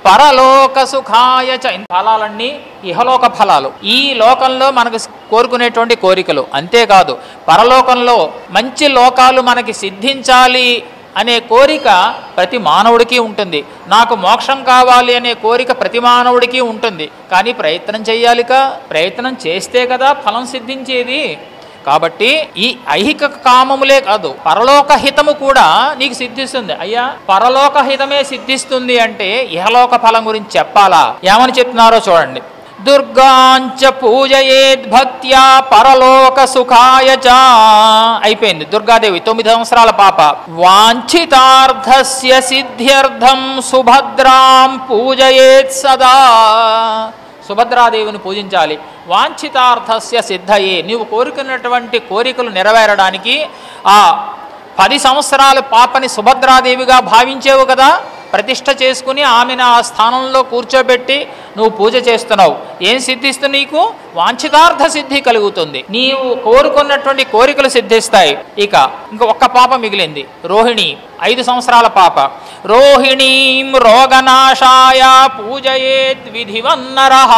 పరలోక సుఖాయ చ ఈ ఫలాలన్నీ ఇహలోక ఫలాలు ఈ లోకంలో మనకు కోరుకునేటువంటి కోరికలు అంతేకాదు పరలోకంలో మంచి లోకాలు మనకి సిద్ధించాలి అనే కోరిక ప్రతి మానవుడికి ఉంటుంది నాకు మోక్షం కావాలి అనే కోరిక ప్రతి మానవుడికి ఉంటుంది కానీ ప్రయత్నం చేయాలిక ప్రయత్నం చేస్తే కదా ఫలం సిద్ధించేది కాబట్టి ఈ ఐహిక కామములే కాదు పరలోక హితము కూడా నీకు సిద్ధిస్తుంది అయ్యా పరలోక హితమే సిద్ధిస్తుంది అంటే ఇహలోక ఫలం గురించి చెప్పాలా ఏమని చెప్తున్నారో చూడండి దుర్గాంచ పూజయేద్ భక్త్యా పరలోక సుఖాయ చ అయిపోయింది దుర్గాదేవి తొమ్మిది సంవత్సరాల పాప వాంఛితార్థస్య సిద్ధ్యర్థం సుభద్రాం పూజయేత్ సదా సుభద్రాదేవిని పూజించాలి వాంఛితార్థస్య సిద్ధయే నీవు కోరుకున్నటువంటి కోరికలు నెరవేరడానికి ఆ పది సంవత్సరాల పాపని సుభద్రాదేవిగా భావించేవు కదా ప్రతిష్ట చేసుకుని ఆమెను ఆ స్థానంలో కూర్చోబెట్టి నువ్వు పూజ చేస్తున్నావు ఏం సిద్ధిస్తుంది నీకు వాంఛితార్థ సిద్ధి కలుగుతుంది నీవు కోరుకున్నటువంటి కోరికలు సిద్ధిస్తాయి ఇక ఇంక ఒక్క పాప మిగిలింది రోహిణి ఐదు సంవత్సరాల పాప రోహిణీం రోగనాశాయ పూజయేత్ విధివన్నరహ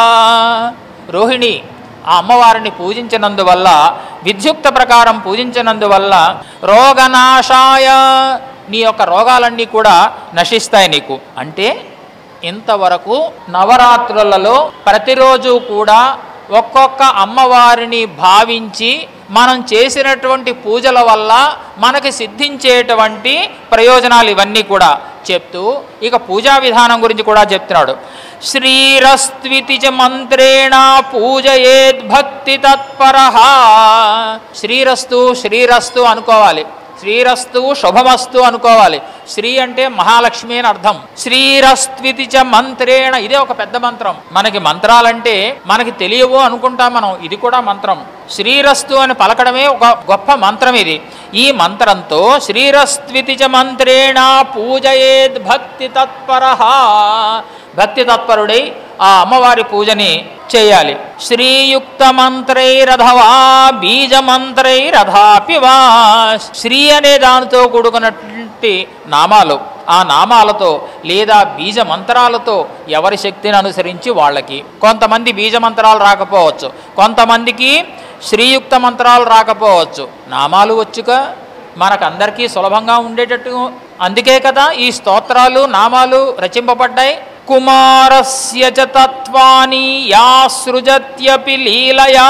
రోహిణి ఆ అమ్మవారిని పూజించినందువల్ల విద్యుక్త ప్రకారం పూజించినందువల్ల రోగనాశాయ నీ యొక్క రోగాలన్నీ కూడా నశిస్తాయి నీకు అంటే ఇంతవరకు నవరాత్రులలో ప్రతిరోజు కూడా ఒక్కొక్క అమ్మవారిని భావించి మనం చేసినటువంటి పూజల వల్ల మనకి సిద్ధించేటువంటి ప్రయోజనాలు ఇవన్నీ కూడా చెప్తూ ఇక పూజా విధానం గురించి కూడా చెప్తున్నాడు శ్రీరస్త్వితి చ మంత్రేణ పూజయేద్ భక్తి తత్పర శ్రీరస్తు శ్రీరస్తు అనుకోవాలి శ్రీరస్తు శుభమస్తు అనుకోవాలి శ్రీ అంటే మహాలక్ష్మి అని అర్థం శ్రీరస్త్వితి చ మంత్రేణ ఇదే ఒక పెద్ద మంత్రం మనకి మంత్రాలంటే మనకి తెలియవు అనుకుంటాం మనం ఇది కూడా మంత్రం శ్రీరస్తు అని పలకడమే ఒక గొప్ప మంత్రం ఇది ఈ మంత్రంతో శ్రీరస్త్వితి చ మంత్రేణ పూజయేద్ భక్తి తత్పర భక్తి తత్పరుడై ఆ అమ్మవారి పూజని చేయాలి శ్రీయుక్త మంత్రైరథవా బీజ మంత్రైరథాపి వా శ్రీ అనే దానితో కూడుకున్నటువంటి నామాలు ఆ నామాలతో లేదా బీజ మంత్రాలతో ఎవరి శక్తిని అనుసరించి వాళ్ళకి కొంతమంది బీజ మంత్రాలు రాకపోవచ్చు కొంతమందికి శ్రీయుక్త మంత్రాలు రాకపోవచ్చు నామాలు వచ్చుగా మనకందరికీ సులభంగా ఉండేటట్టు అందుకే కదా ఈ స్తోత్రాలు నామాలు రచింపబడ్డాయి కుమారస్య చ తత్వాని యా సృజత్యపి లీలయా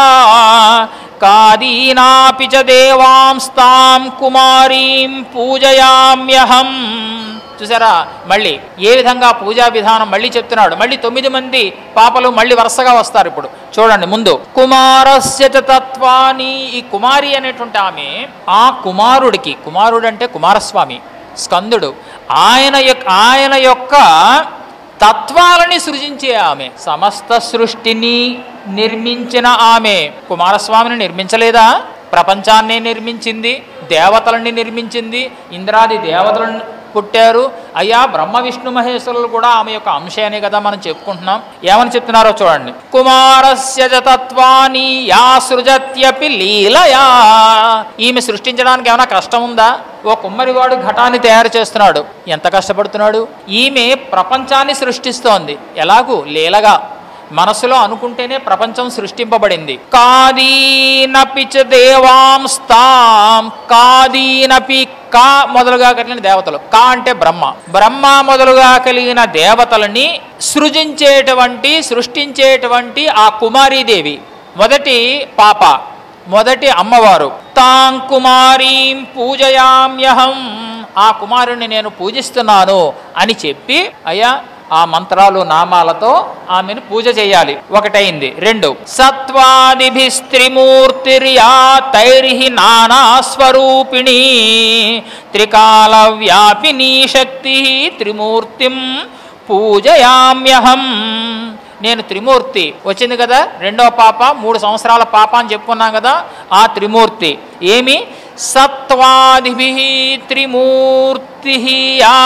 కాదీనాపి చ దేవాంస్తాం కుమారీం పూజయామ్యహం చూసారా మళ్ళీ ఏ విధంగా పూజా విధానం మళ్ళీ చెప్తున్నాడు మళ్ళీ తొమ్మిది మంది పాపలు మళ్ళీ వరుసగా వస్తారు ఇప్పుడు చూడండి ముందు కుమారస్య చ తత్వాని ఈ కుమారి అనేటువంటి ఆమె ఆ కుమారుడికి కుమారుడు అంటే కుమారస్వామి స్కందుడు ఆయన యొక్క ఆయన యొక్క తత్వాలని సృజించే ఆమె సమస్త సృష్టిని నిర్మించిన ఆమె కుమారస్వామిని నిర్మించలేదా ప్రపంచాన్నే నిర్మించింది దేవతలని నిర్మించింది ఇంద్రాది దేవతలను పుట్టారు అయ్యా బ్రహ్మ విష్ణు మహేశ్వరులు కూడా ఆమె యొక్క అంశేనే కదా మనం చెప్పుకుంటున్నాం ఏమని చెప్తున్నారో చూడండి కుమారస్య చ తత్వాని యా సృజత్యపి లీలయా ఈమె సృష్టించడానికి ఏమైనా కష్టం ఉందా ఓ కుమ్మరివాడు ఘటాన్ని తయారు చేస్తున్నాడు ఎంత కష్టపడుతున్నాడు ఈమె ప్రపంచాన్ని సృష్టిస్తోంది ఎలాగూ లీలగా మనసులో అనుకుంటేనే ప్రపంచం సృష్టింపబడింది కాదీనపి చ దేవాంస్తాం కాదీనపి కా మొదలుగా కలిగిన దేవతలు కా అంటే బ్రహ్మ బ్రహ్మ మొదలుగా కలిగిన దేవతలని సృజించేటువంటి సృష్టించేటువంటి ఆ కుమారీదేవి మొదటి పాప మొదటి అమ్మవారు తాం కుమారీం పూజయామ్యహం ఆ కుమారుని నేను పూజిస్తున్నాను అని చెప్పి అయ్యా ఆ మంత్రాలు నామాలతో ఆమెను పూజ చేయాలి ఒకటైంది రెండు సత్వాదిభి స్త్రీమూర్తిర్యా తైర్హి నానా స్వరూపిణి త్రికాల వ్యాపిని శక్తి త్రిమూర్తిం పూజయామ్యహం నేను త్రిమూర్తి వచ్చింది కదా రెండో పాప మూడు సంవత్సరాల పాప అని చెప్పుకున్నాం కదా ఆ త్రిమూర్తి ఏమి సత్వాదిభి త్రిమూర్తి యా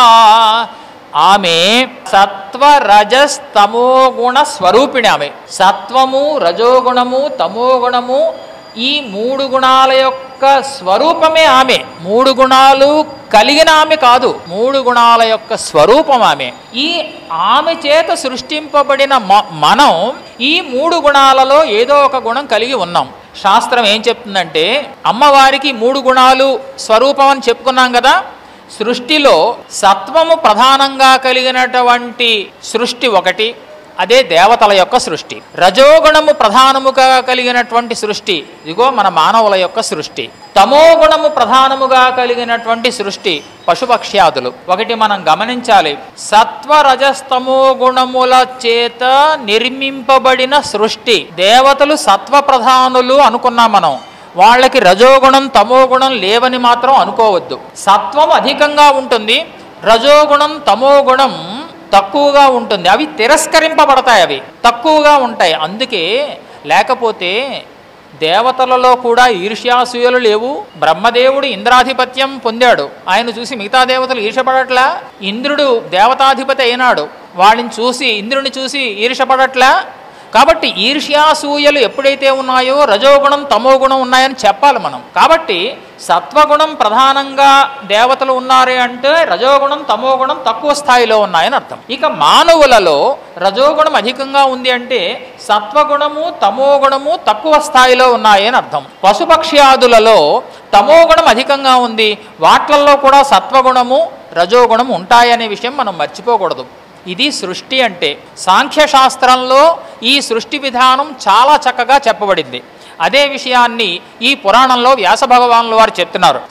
ఆమె సత్వ రజస్ తమోగుణ స్వరూపిణి ఆమె సత్వము రజోగుణము తమోగుణము ఈ మూడు గుణాల యొక్క యొక్క స్వరూపమే ఆమె మూడు గుణాలు కలిగిన ఆమె కాదు మూడు గుణాల యొక్క స్వరూపం ఆమె ఈ ఆమె చేత సృష్టింపబడిన మ- మనం ఈ మూడు గుణాలలో ఏదో ఒక గుణం కలిగి ఉన్నాం శాస్త్రం ఏం చెప్తుందంటే అమ్మవారికి మూడు గుణాలు స్వరూపం అని చెప్పుకున్నాం కదా సృష్టిలో సత్వము ప్రధానంగా కలిగినటువంటి సృష్టి ఒకటి అదే దేవతల యొక్క సృష్టి రజోగుణము ప్రధానముగా కలిగినటువంటి సృష్టి ఇదిగో మన మానవుల యొక్క సృష్టి తమోగుణము ప్రధానముగా కలిగినటువంటి సృష్టి పశుపక్ష్యాదులు ఒకటి మనం గమనించాలి సత్వ రజస్తమో గుణముల చేత నిర్మింపబడిన సృష్టి దేవతలు సత్వ ప్రధానులు అనుకున్నాం మనం వాళ్ళకి రజోగుణం తమోగుణం లేవని మాత్రం అనుకోవద్దు సత్వం అధికంగా ఉంటుంది రజోగుణం తమోగుణం తక్కువగా ఉంటుంది అవి తిరస్కరింపబడతాయి అవి తక్కువగా ఉంటాయి అందుకే లేకపోతే దేవతలలో కూడా ఈర్ష్యాసూయలు లేవు బ్రహ్మదేవుడు ఇంద్రాధిపత్యం పొందాడు ఆయన చూసి మిగతా దేవతలు ఈర్షపడట్లా ఇంద్రుడు దేవతాధిపతి అయినాడు వాళ్ళని చూసి ఇంద్రుని చూసి ఈర్షపడట్లా కాబట్టి ఈర్ష్యాసూయలు ఎప్పుడైతే ఉన్నాయో రజోగుణం తమోగుణం ఉన్నాయని చెప్పాలి మనం కాబట్టి సత్వగుణం ప్రధానంగా దేవతలు ఉన్నారే అంటే రజోగుణం తమోగుణం తక్కువ స్థాయిలో ఉన్నాయని అర్థం ఇక మానవులలో రజోగుణం అధికంగా ఉంది అంటే సత్వగుణము తమోగుణము తక్కువ స్థాయిలో ఉన్నాయని అర్థం పశుపక్ష్యాదులలో తమోగుణం అధికంగా ఉంది వాట్లల్లో కూడా సత్వగుణము రజోగుణం ఉంటాయనే విషయం మనం మర్చిపోకూడదు ఇది సృష్టి అంటే సాంఖ్యశాస్త్రంలో ఈ సృష్టి విధానం చాలా చక్కగా చెప్పబడింది అదే విషయాన్ని ఈ పురాణంలో వ్యాస భగవానుల వారు చెప్తున్నారు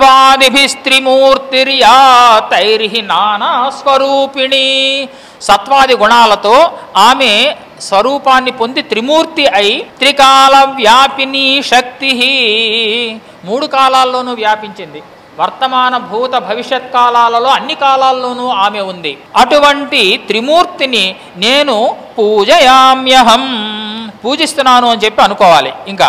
సత్వాదిభిస్త్రిమూర్తిర్యా తైర్హి నానా స్వరూపిణి సత్వాది గుణాలతో ఆమె స్వరూపాన్ని పొంది త్రిమూర్తి అయి త్రికాల వ్యాపిని శక్తి మూడు కాలాల్లోనూ వ్యాపించింది వర్తమాన భూత భవిష్యత్ కాలాలలో అన్ని కాలాల్లోనూ ఆమె ఉంది అటువంటి త్రిమూర్తిని నేను పూజయామ్యహం పూజిస్తున్నాను అని చెప్పి అనుకోవాలి ఇంకా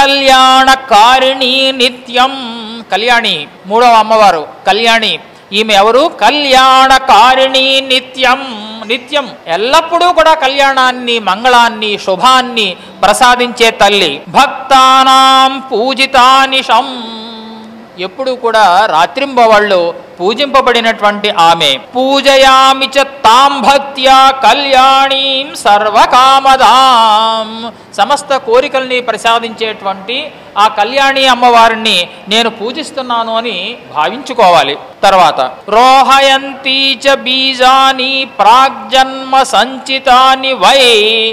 కళ్యాణకారిణి నిత్యం కళ్యాణి మూడవ అమ్మవారు కళ్యాణి ఈమె ఎవరు కళ్యాణకారిణి నిత్యం నిత్యం ఎల్లప్పుడూ కూడా కళ్యాణాన్ని మంగళాన్ని శుభాన్ని ప్రసాదించే తల్లి భక్తానాం పూజితానిషం ఎప్పుడు కూడా రాత్రింబవళ్ళు పూజింపబడినటువంటి ఆమె పూజయామి చ తాం భక్త్యా కళ్యాణీం సర్వకామదాం సమస్త కోరికల్ని ప్రసాదించేటువంటి ఆ కళ్యాణి అమ్మవారిని నేను పూజిస్తున్నాను అని భావించుకోవాలి తర్వాత రోహయంతి చ బీజాని ప్రాగ్జన్మ సంచితాని వై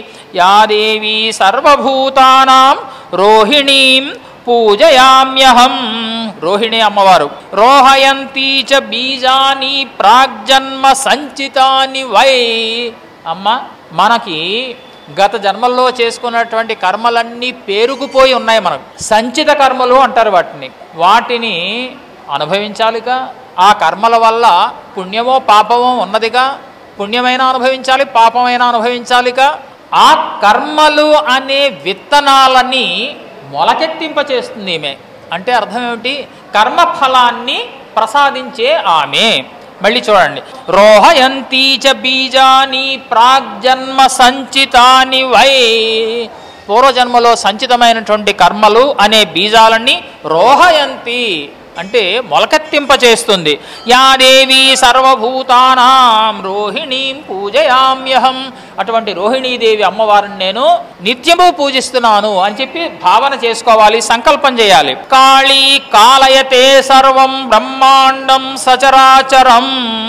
యాదేవి సర్వభూతానాం రోహిణీం పూజయామ్యహం రోహిణి అమ్మవారు రోహయంతి చ బీజాని ప్రాగ్జన్మ సంచితాని వై అమ్మ మనకి గత జన్మల్లో చేసుకున్నటువంటి కర్మలన్నీ పేరుకుపోయి ఉన్నాయి మనకు సంచిత కర్మలు అంటారు వాటిని వాటిని అనుభవించాలిగా ఆ కర్మల వల్ల పుణ్యమో పాపమో ఉన్నదిగా పుణ్యమైనా అనుభవించాలి పాపమైనా అనుభవించాలిగా ఆ కర్మలు అనే విత్తనాలని మొలకెత్తింపచేస్తుంది ఈమె అంటే అర్థం ఏమిటి కర్మఫలాన్ని ప్రసాదించే ఆమె మళ్ళీ చూడండి రోహయంతి చ బీజాని ప్రాగ్జన్మ సంచితాని వై పూర్వజన్మలో సంచితమైనటువంటి కర్మలు అనే బీజాలన్నీ రోహయంతి అంటే మొలకెత్తింపచేస్తుంది యాదేవి సర్వభూతానాం రోహిణీం పూజయామ్యహం అటువంటి రోహిణీదేవి అమ్మవారిని నేను నిత్యము పూజిస్తున్నాను అని చెప్పి భావన చేసుకోవాలి సంకల్పం చేయాలి కాళీ కాలయతే సర్వం బ్రహ్మాండం సచరాచరం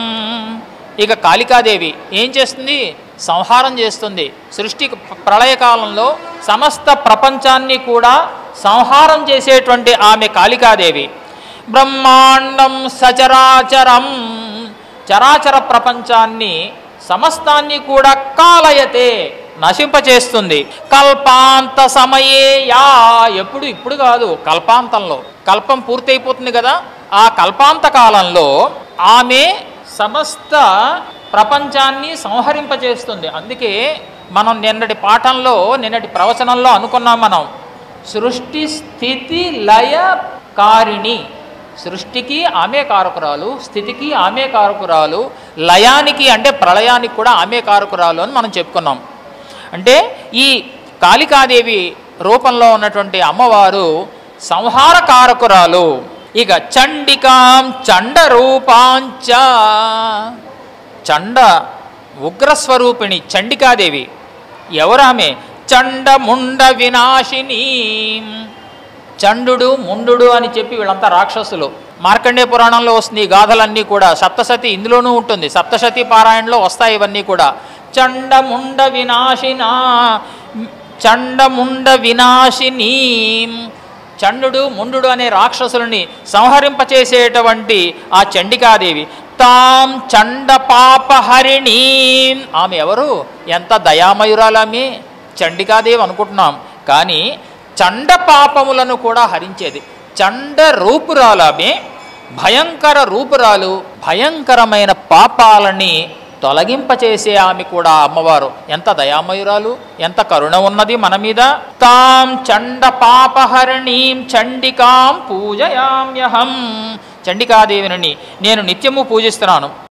ఇక కాళికాదేవి ఏం చేస్తుంది సంహారం చేస్తుంది సృష్టి ప్రళయకాలంలో సమస్త ప్రపంచాన్ని కూడా సంహారం చేసేటువంటి ఆమె కాళికాదేవి బ్రహ్మాండం సచరాచరం చరాచర ప్రపంచాన్ని సమస్తాన్ని కూడా కాలయతే నశింపచేస్తుంది కల్పాంత సమయే యా ఎప్పుడు ఇప్పుడు కాదు కల్పాంతంలో కల్పం పూర్తయిపోతుంది కదా ఆ కల్పాంత కాలంలో ఆమె సమస్త ప్రపంచాన్ని సంహరింపచేస్తుంది అందుకే మనం నిన్నటి పాఠంలో నిన్నటి ప్రవచనంలో అనుకున్నాం మనం సృష్టి స్థితి లయ కారిణి సృష్టికి ఆమె కారకురాలు స్థితికి ఆమె కారకురాలు లయానికి అంటే ప్రళయానికి కూడా ఆమె కారకురాలు అని మనం చెప్పుకున్నాం అంటే ఈ కాళికాదేవి రూపంలో ఉన్నటువంటి అమ్మవారు సంహారకారకురాలు ఇక చండికాం చండ రూపాంచ చండ ఉగ్రస్వరూపిణి చండికాదేవి ఎవరామె చండ ముండ వినాశిని చండు ముండు అని చెప్పి వీళ్ళంతా రాక్షసులు మార్కండేయ పురాణంలో వస్తుంది ఈ గాథలన్నీ కూడా సప్తసతి ఇందులోనూ ఉంటుంది సప్తసతి పారాయణలో వస్తాయి ఇవన్నీ కూడా చండముండ వినాశిన చండముండ వినాశిని చండు ముండు అనే రాక్షసులని సంహరింపచేసేటువంటి ఆ చండికాదేవి తాం చండ పాపహరిణి ఆమె ఎవరు ఎంత దయామయురాలామె చండికాదేవి అనుకుంటున్నాం కానీ చండ పాపములను కూడా హరించేది చండ రూపురాలామె భయంకర రూపురాలు భయంకరమైన పాపాలని తొలగింపచేసే ఆమె కూడా అమ్మవారు ఎంత దయామయురాలు ఎంత కరుణ ఉన్నది మన మీద తాం చండ పాపహరణీం చండికాం పూజయామ్యహం చండికాదేవిని నేను నిత్యము పూజిస్తున్నాను